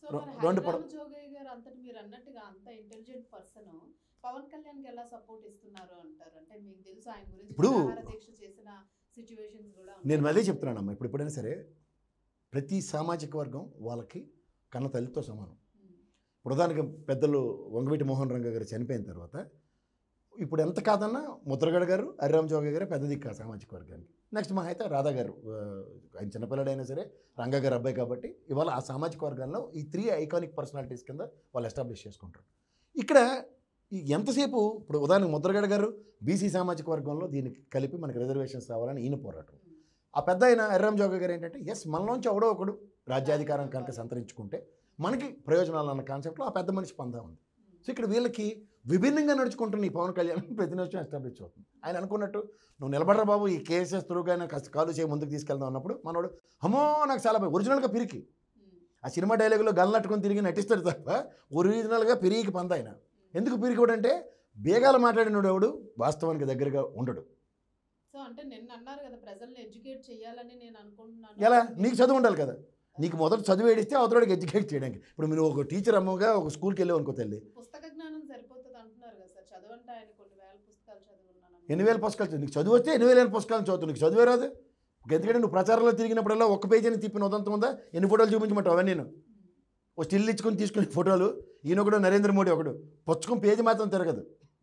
రె- మరి రెండు హరిరామ పడ జోగయ్య గారు అంతటి మీరు అన్నట్టుగా అంత ఇంటెలిజెంట్ పర్సన్ పవన్ కళ్యాణ్ కి ఎలా సపోర్ట్ ఇస్తున్నారు అంటారు అంటే మీకు తెలుసు ఆయన గురించి ఇప్పుడు- నిరాహార దీక్ష చేసిన సిచ్యువేషన్స్ కూడా ఉన్నాయి. నేను మళ్ళీ చెప్తున్నానమ్మా ఇప్పుడు ఎప్పుడైనా సరే ప్రతి సామాజిక వర్గం వాళ్ళకి కన్న తల్లితో సమానం ఉమ్, ఇప్పుడు ఉదాహరణకి పెద్దలు వంగవీటి మోహన్ రంగ గారు చనిపోయిన తర్వాత ఇప్పుడు ఎంత కాదన్నా ముద్రగడ గారు హరిరామ్ జోగ గారు పెద్ద దిక్కు ఆ సామాజిక వర్గానికి నెక్స్ట్ మా అయితే రాధా గారు ఆ, ఆయన చిన్నపిల్లడైనా సరే రంగ గారు అబ్బాయి కాబట్టి ఇవాళ ఆ సామాజిక వర్గాల్లో ఈ త్రీ ఐకానిక్ పర్సనాలిటీస్ కింద వాళ్ళు ఎస్టాబ్లిష్ చేసుకుంటారు ఇక్కడ ఈ ఎంతసేపు ఇప్పుడు ఉదాహరణకు ముద్రగడ గారు బీసీ సామాజిక వర్గంలో దీనికి కలిపి మనకి రిజర్వేషన్స్ రావాలని ఈయన పోరాటం ఉమ్, ఆ పెద్ద ఆయన హరిరామ్ జోగ గారు ఏంటంటే ఎస్ మనలోంచి ఎవడో ఒకడు రాజ్యాధికారం కనుక సంతరించుకుంటే మనకి ప్రయోజనాలు అన్న కాన్సెప్ట్లో ఆ పెద్ద మనిషి పందా ఉంది ఉమ్, సో ఇక్కడ వీళ్ళకి విభిన్నంగా నడుచుకుంటున్న ఈ పవన్ కళ్యాణ్ ప్రతి నిమిషం ఎస్టాబ్లిష్ అవుతుంది ఆయన అనుకున్నట్టు నువ్వు నిలబడరా బాబు ఈ కేసెస్ త్రూగా కాస్త కాలు చేయి ముందుకు తీసుకెళ్దాం అన్నప్పుడు మనోడు అమ్మో నాకు చాలా భయం ఒరిజినల్గా పిరికి ఉమ్, ఆ సినిమా డైలాగులో గల్లట్టుకొని తిరిగి నటిస్తాడు తప్ప ఒరిజినల్గా పిరికి పంద ఆయన ఎందుకు పిరికోడు అంటే బేగాలు మాట్లాడినోడు ఎవడు వాస్తవానికి దగ్గరగా ఉండడు సో అంటే నిన్న అన్నారు కదా ప్రజల్ని ఎడ్యుకేట్ చేయాలని నేను అనుకుంటున్నాను ఎలా నీకు చదువు ఉండాలి కదా నీకు మొదట చదువు ఏడిస్తే అవతలకి ఎడ్యుకేట్ చేయడానికి ఇప్పుడు మీరు ఒక టీచర్ అమ్మగా ఒక స్కూల్కి వెళ్ళావు అనుకో తల్లి పుస్తక జ్ఞానం సరిపోతుంది అంటున్నారు కదా సార్ చదువు అంటే ఆయన కొన్ని వేల పుస్తకాలు చదువున్నాను ఎన్ని వేల పుస్తకాలు చదువు నీకు చదువు వస్తే ఎన్ని వేల పుస్తకాలు చదువుతావు నీకు చదివే రాదు ఎందుకంటే నువ్వు ప్రచారంలో తిరిగినప్పుడల్లా ఒక్క పేజీని తిప్పిన ఉదంతం ఉందా ఎన్ని ఫోటోలు చూపించమంటావు అవన్నీ నేను ఓ స్టిల్ ఇచ్చుకొని తీసుకునే ఫోటోలు ఈయన ఒకడు నరేంద్ర మోడీ ఒకడు పుచ్చకం పేజీ మాత్రం తిరగదు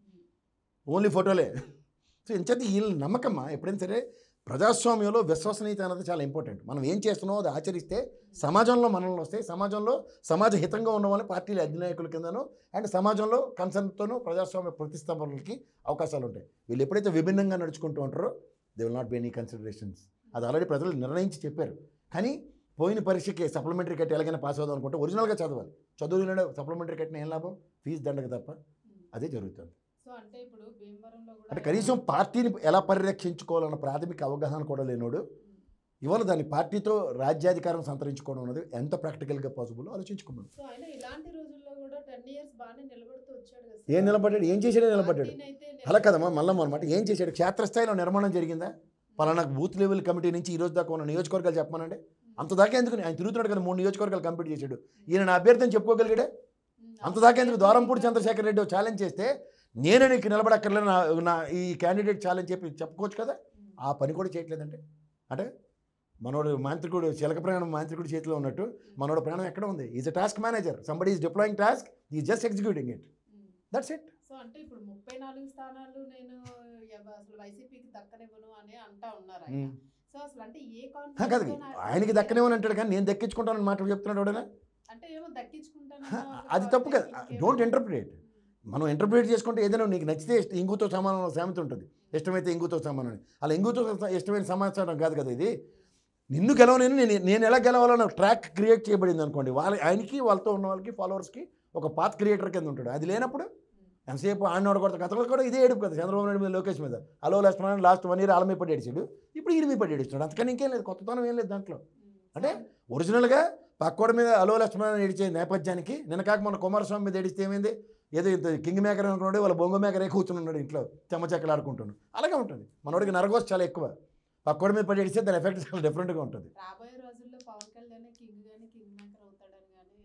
ఓన్లీ ఫోటోలే సో ఎంచేత వీళ్ళ నమ్మకమ్మా ఎప్పుడైనా సరే ప్రజాస్వామ్యంలో విశ్వసనీయత అనేది చాలా ఇంపార్టెంట్ మనం ఏం చేస్తున్నామో అది ఆచరిస్తే సమాజంలో మనల్ని వస్తాయి సమాజంలో సమాజ హితంగా ఉన్న వాళ్ళని పార్టీల అధినాయకుల కిందనో అండ్ సమాజంలో కన్సర్న్తోనూ ప్రజాస్వామ్య ప్రతిష్టంభనలకి అవకాశాలు ఉంటాయి వీళ్ళు ఎప్పుడైతే విభిన్నంగా నడుచుకుంటూ ఉంటారో they will not be any considerations అది ఆల్రెడీ ప్రజలు నిర్ణయించి చెప్పారు కానీ పోయిన పరీక్షకి సప్లిమెంటరీ కట్టి ఎలాగైనా పాస్ అవుదాం అనుకుంటే ఒరిజినల్గా చదవాలి చదువులు సప్లిమెంటరీ కట్టిన ఏం లాభం ఫీజు దండగ తప్ప అదే జరుగుతుంది సో అంటే ఇప్పుడు భీమవరంలో కూడా అంటే కనీసం పార్టీని ఎలా పరిరక్షించుకోవాలన్న ప్రాథమిక అవగాహన కూడా లేనోడు ఇవాళ దాని పార్టీతో రాజ్యాధికారం సంతరించుకోవడం అనేది ఎంత ప్రాక్టికల్గా పాసిబుల్ ఆలోచించుకున్నాడు సో ఆయన ఇలాంటి రోజుల్లో కూడా టెన్ ఇయర్స్ బాగానే నిలబడుతూ వచ్చాడు కదా ఏం సార్. నిలబడ్డాడు ఏం చేశాడో నిలబడ్డాడు పార్టీనైతే అలా కదమ్మా మళ్ళీ అనమాట ఏం చేశాడు క్షేత్రస్థాయిలో నిర్మాణం జరిగిందా పలానా బూత్ లెవెల్ కమిటీ నుంచి ఈ రోజు దాకా ఉన్న నియోజకవర్గాలు చెప్పమనండి అంత దాకా ఎందుకు ఆయన తిరుగుతున్నాడు కదా మూడు నియోజకవర్గాలు కంప్లీట్ చేశాడు ఈయన నా అభ్యర్థిని చెప్పుకోగలిగాడే ఉమ్, అంత దాకా ఎందుకు ద్వారంపూడి చంద్రశేఖర్ రెడ్డి ఛాలెంజ్ చేస్తే నేనే నీకు నిలబడక్కర్లేదు నా నా ఈ క్యాండిడేట్ ఛాలెంజ్ చెప్పి చెప్పుకోవచ్చు కదా ఉమ్, ఆ పని కూడా చేయట్లేదంటే అంటే మనోడు మాంత్రికుడు చిలక ప్రయాణం మాంత్రికుడు చేతిలో ఉన్నట్టు మనోడు ప్రాణం ఎక్కడ ఉంది is a task manager somebody is deploying task ఈ just executing it um. That's it so అంటే ఇప్పుడు ముప్పై నాలుగు స్థానాలు నేను ఎవ- అసలు వైసీపీకి దక్కనివ్వను అని అంటా ఉన్నారు ఆయన సో అసలు అంటే ఏ కాదు confidence తో నా- ఆయనకి దక్కనేమని అంటాడు కానీ నేను దక్కించుకుంటానని మాటలు చెప్తున్నాడు ఎవడైనా అంటే ఏమో దక్కించుకుంటాను అది తప్పు కదా డోంట్ ఇంటర్ప్రిటేట్ మనం ఇంటర్ప్రిటేట్ చేసుకుంటే ఏదైనా నీకు నచ్చితే ఇష్ట- ఇంగుతో సమానం సామెత ఉంటుంది ఇష్టమైతే ఇంగుతో సమానం అని అలా ఇంగుతో స- ఇష్టమైన సమాచారం కాదు కదా ఇది నిన్ను గెలవలేను నేను నేను ఎలా గెలవాలన్న ట్రాక్ క్రియేట్ చేయబడింది అనుకోండి వాళ్ళ ఆయనకి వాళ్ళతో ఉన్న వాళ్ళకి ఫాలోవర్స్కి ఒక పాత్ క్రియేటర్ కింద ఉంటాడు అది లేనప్పుడు ఎంతసేపు ఆయన కొడత కథలు కూడా ఇదే ఏడుపు కదా చంద్రబాబు నాయుడు మీద లోకేష్ మీద hello Lakshman last one year ఆల మీద పడి ఏడిచాడు ఇప్పుడు ఈయన మీద పడి ఏడిస్తున్నాడు అంతకని ఇంకేం లేదు కొత్తతనం ఏం లేదు దాంట్లో అంటే ఒరిజినల్గా పక్కోడి మీద అలో లక్ష్మణ ఏడిచే నేపథ్యానికి నిన్న కాక మన కుమారస్వామి మీద ఏడిస్తే ఏమైంది ఏదో ఇంత కింగ్ మేకర్ అనుకున్నాడు వాళ్ళ బొంగ మేకరే కూర్చుని ఉన్నాడు ఇంట్లో చెమ్మచెక్కలు ఆడుకుంటున్నాడు అలాగే ఉంటుంది మనోడికి నరగోస్ చాలా ఎక్కువ పక్కోడి మీద పడి ఏడిస్తే దాని ఎఫెక్ట్ చాలా డిఫరెంట్గా ఉంటుంది రాబోయే రోజుల్లో పవన్ కళ్యాణ్ కింగ్ గాని కింగ్ మేకర్ అవుతాడని కానీ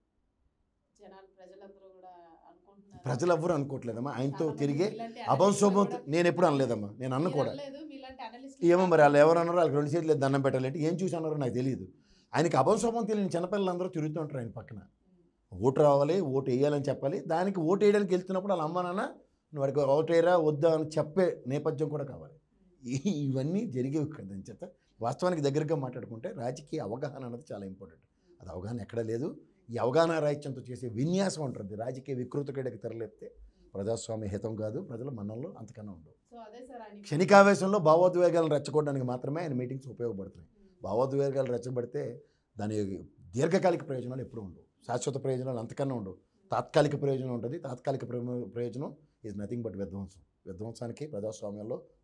జనాలు ప్రజలందరూ కూడా అనుకుంటున్నారు ప్రజలు ఎవ్వరూ అనుకోవట్లేదమ్మా ఆయనతో చాలా తిరిగే మంది మీలాంటి అభం analysts శోభం కూడా- నేను ఎప్పుడు అనలేదమ్మా నేను అన్న మీరు కూడా అనలేదు, మీలాంటి analysts ఏమో మరి వాళ్ళు ఎవరు అన్నారో వాళ్ళకి రెండు చేతులు దండం పెట్టాలంటే ఏం చూసి అన్నారో నాకు తెలియదు ఆయనకి అభం శోభం తెలియని చిన్నపిల్లలందరూ తిరుగుతూ ఉంటారు ఆయన పక్కన ఓటు రావాలి ఓటు వేయాలని చెప్పాలి దానికి ఓటు వేయడానికి వెళ్తున్నప్పుడు వాళ్ళ అమ్మ నాన్న నువ్వు వాడికి ఓటు వేయరా వద్దా అని చెప్పే నేపథ్యం కూడా కావాలి ఈ- ఇవన్నీ జరిగేవి కదా అని చేత వాస్తవానికి దగ్గరగా మాట్లాడుకుంటే రాజకీయ అవగాహన అనేది చాలా ఇంపార్టెంట్ అది అవగాహన ఎక్కడ లేదు ఈ అవగాహన రాహిత్యంతో చేసే విన్యాసం ఉంటుంది రాజకీయ వికృత కడకి తెరలేపితే ప్రజాస్వామ్య హితం కాదు ప్రజల మనంలో అంతకన్నా ఉండవు సో అదే సార్ ఆయన క్షణికావేశంలో భావోద్వేగాలను రెచ్చగొట్టడానికి మాత్రమే ఆయన మీటింగ్స్ ఉపయోగపడుతున్నాయి భావోద్వేగాలు రెచ్చగొడితే దాని దీర్ఘకాలిక ప్రయోజనాలు ఎప్పుడూ ఉండవు శాశ్వత ప్రయోజనాలు అంతకన్నా ఉండవు తాత్కాలిక ప్రయోజనం ఉంటుంది తాత్కాలిక ప్రయో- ప్రయోజనం ఈజ్ నథింగ్ బట్ విధ్వంసం విధ్వంసానికి ప్రజాస్వామ్యంలో